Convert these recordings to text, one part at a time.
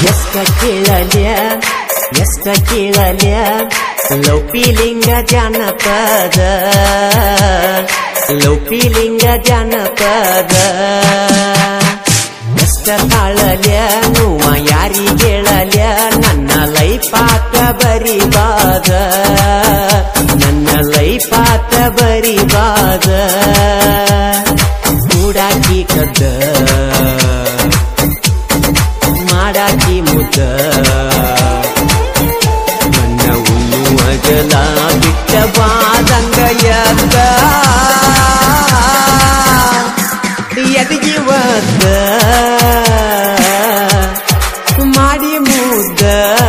ಎಷ್ಟ ಕೇಳಲ್ಯ ಎಷ್ಟ ಕೇಳಲ್ಯ ಲೌಪಿಲಿಂಗ ಜಾನಪದ ಲೌಪಿಲಿಂಗ ಜಾನಪದ ಎಷ್ಟ ತಾಳಲ್ಯ ನೋವ ಯಾರಿಗೇಳಲ್ಯ ನನ್ನ ಲೈಫಾತ ಬರಿಬಾದ ನನ್ನ ಲೈಫಾತ ಬರಿಬಾದ ಕೂಡಾಕಿ ಕದ್ದ ಮಾಡಾಕಿ ಮುದ್ದ ನನ್ನ ಉಣ್ಣುವಗಲ ಬಿಟ್ಟ ಬಾದಂಗ ಎದ್ದ ಎದಗಿ ಒದ್ದ ಮಾಡಿ ಮುದ್ದ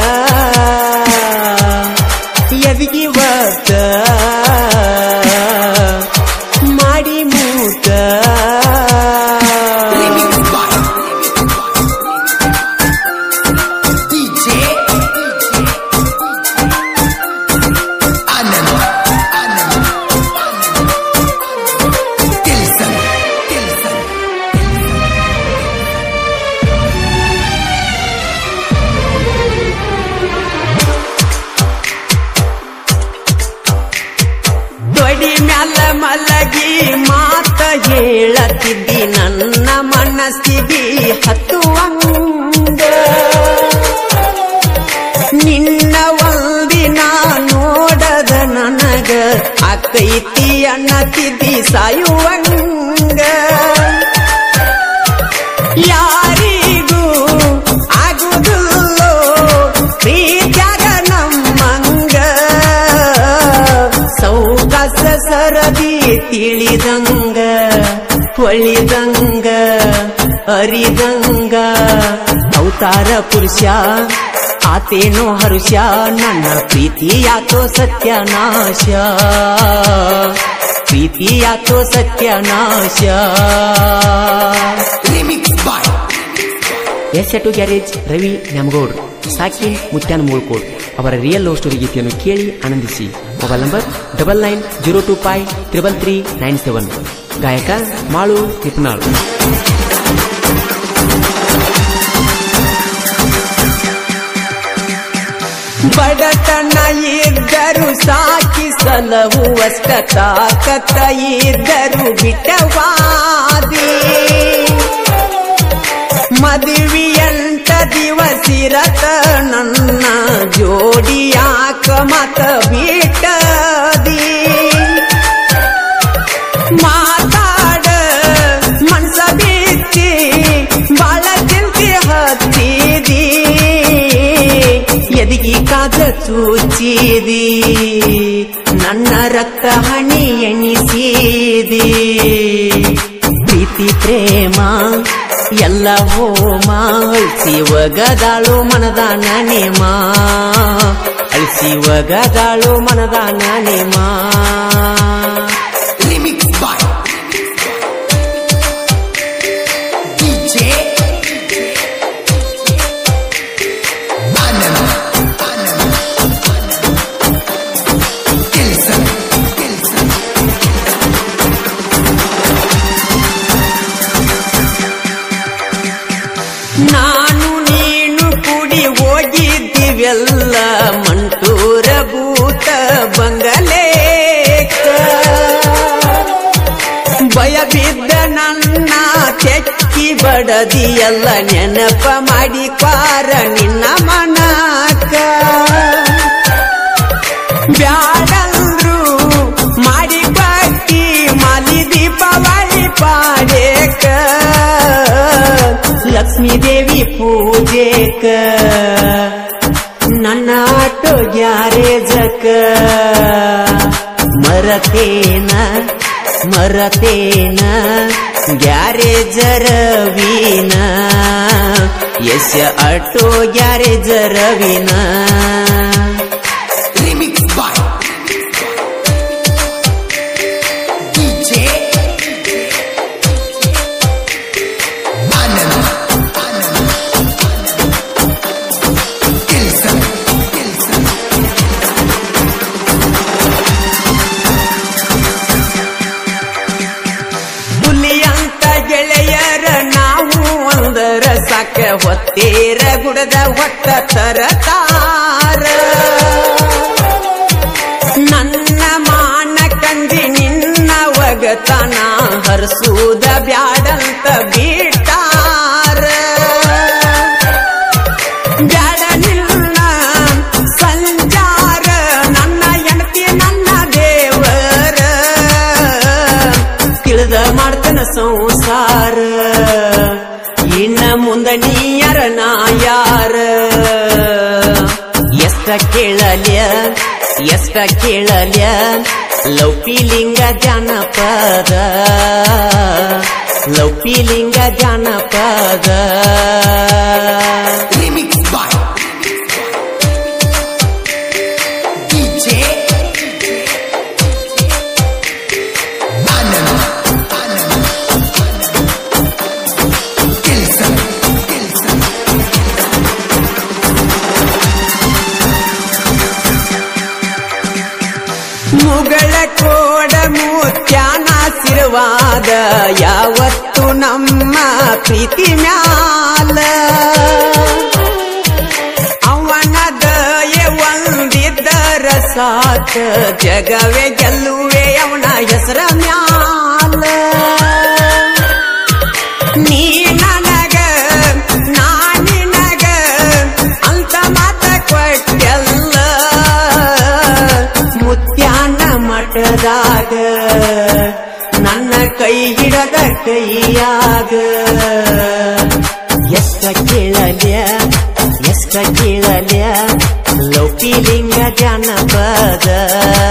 ಎದಗಿ ಒದ್ದ ಮಾಡಿ ಮುದ್ದ DJ Anand Anand Tilson Tilson ದೊಡಿ ಮ್ಯಾಲ ಮಲಗಿ ಮಾತ ಹೇಳತಿದ್ದಿ ನನ್ನ ಮನಸ್ಸಿಗೆ ಹತ್ತುವಂಗ ನಿನ್ನ ಒಂದಿನ ನೋಡದ ನನಗ ಅಕ್ಕೈತಿ ಅನ್ನತಿದ್ದಿ ಸಾಯುವಂಗ ಯಾರಿಗೂ ಆಗುವುದಿಲ್ಲೋ ಪ್ರೀತ್ಯಾಗ ನಮ್ಮಂಗ ಸೌಕಾಸ ಸರದಿ ತಿಳಿದಂಗ ಹೊಳಿದಂಗ ಅರಿದಂಗ ಅವತಾರ ಪುರುಷ ಆತೇನೋ ಹರುಷ ನನ್ನ ಪ್ರೀತಿಯಾತೋ ಸತ್ಯನಾಶ ಪ್ರೀತಿಯಾತೋ ಸತ್ಯನಾಶ Remix by S two garage Ravi Nyamagoud ಸಾಕಿನ್ ಮುತ್ಯಾನ ಮೂಳ್ಕೋಡ್ ಅವರ ರಿಯಲ್ ಲವ್ ಸ್ಟೋರಿ ಗೀತೆಯನ್ನು ಕೇಳಿ ಆನಂದಿಸಿ mobile number double nine zero two five triple three nine seven ಗಾಯಕ ಮಾಳು ನಿಪುಣಾಳ್ ಬಡತನ ಇದ್ದರು ಸಾಕಿ ಸಲಹುವಷ್ಟ ತಾಕತ್ತ ಇದ್ದರು ಬಿಟ್ಟವಾದಿ ಮದುವೆಯಂಟ ದಿವಸಿರತ ನನ್ನ ಜೋಡಿಯಾಕ ಮತ ಬಿಟ್ಟದಿ ಮಾತಾಡ ಮನ್ಸ ಬಿಚ್ಚಿ ಬಾಳ ಚಿಂತೆ ಹತ್ತಿದಿ ಎದಗಿ ಕಾದ ಚೂಚಿದಿ ನನ್ನ ರಕ್ತ ಹಣಿ ಎಣಿಸಿದಿ ಪ್ರೀತಿ ಪ್ರೇಮ ಎಲ್ಲ ಹೋಮ ಅಳಿಸಿ ಒಗದಾಳು ಮನದಾನ ನೇಮ ಅಳಿಸಿ ಒಗದಾಳು ಮನದಾನ ನೇಮ Remix by DJ Anand Anand Tilson Tilson ನಾನು ನೀನು ಕುಡಿ ಹೋಗಿದ್ದೀವೆಲ್ಲ ಮಂಟೂರ ಭೂತ ಬಂಗಲೇಕ ಭಯ ಬಿದ್ದ ನನ್ನ ತೆಕ್ಕಿ ಬಡದಿಯಲ್ಲ ನೆನಪ ಮಾಡಿ ಕ್ವಾರ ನಿನ್ನ ಮನಕ ಬ್ಯಾಡಂದ್ರು ಮಾಡಿ ಬಾಕಿ ಮಾಲಿ ದೀಪಾವಳಿ ಪಾಡೇಕ ಲಕ್ಷ್ಮೀ ದೇವಿ ಪೂಜೆಕ ನನ್ನ ಆಟೋ ಗ್ಯಾರೇಜಕ ಮರತೇನ ಮರತೇನ ಗ್ಯಾರೇಜ ರವೀನ ಯಶ ಆಟೋ ಗ್ಯಾರೇಜ ರವೀನ Remix by DJ Anand Anand Tilson Tilson ಹುಲಿ ಅಂತ ಗೆಳೆಯರ ನಾವು ಅಂದರ ಸಾಕ ಯಾಕ ಹೊತ್ತೇರ ಗುಡದ ಹೊತ್ತ ತರತಾರ ನನ್ನ ಮಾನ ಕಂಡಿ ನಿನ್ನ ಒಗತನ ಹರಸೂದ ಬ್ಯಾಡಂತ ಬಿಟ್ಟಾರ ಬ್ಯಾಡ ನಿನ್ನ ಸಂಚಾರ ನನ್ನ ಹೆಂಡತಿ ನನ್ನ ದೇವರ ತಿಳಿದ ಮಾಡ್ತನ ಸಂಸಾರ ಇನ್ನ ಮುಂದ ನೀಯರ ನಾ ಯಾರ ಎಷ್ಟ ಕೇಳಲ್ಯ ಎಷ್ಟ ಕೇಳಲ್ಯ ಲೌಪಿಲಿಂಗ ಜಾನಪದ ಲೌಪಿಲಿಂಗ ಜಾನಪದ Remix by DJ Anand Anand Kilson Kilson ಮುಗಳ ಕೋಡ ಮುತ್ಯಾನ ಸಿರವಾದ ಯಾವತ್ತು ನಮ್ಮ ಪ್ರೀತಿ ಮ್ಯಾಲ ಅವನ ದಯೆ ಒಂದಿದ್ದರ ಸಾಕ ಜಗವೇ ಗೆಲ್ಲುವೆ ಅವನ ಹೆಸರ ಮ್ಯಾಲ ನೀ ನನಗ ನಾ ನಿನಗ ಅಂತ ಮಾತ ಕೊಟ್ಟೆಲ್ಲ ಮುತ್ಯಾನ ಮಠದಾಗ ನನ್ನ ಕೈ ಹಿಡದ ಕೈಯಾಗ ಎಷ್ಟ ಕೇಳಲ್ಯ ಎಷ್ಟ ಕೇಳಲ್ಯ ಲೌಕಿಲಿಂಗ ಜಾನಪದ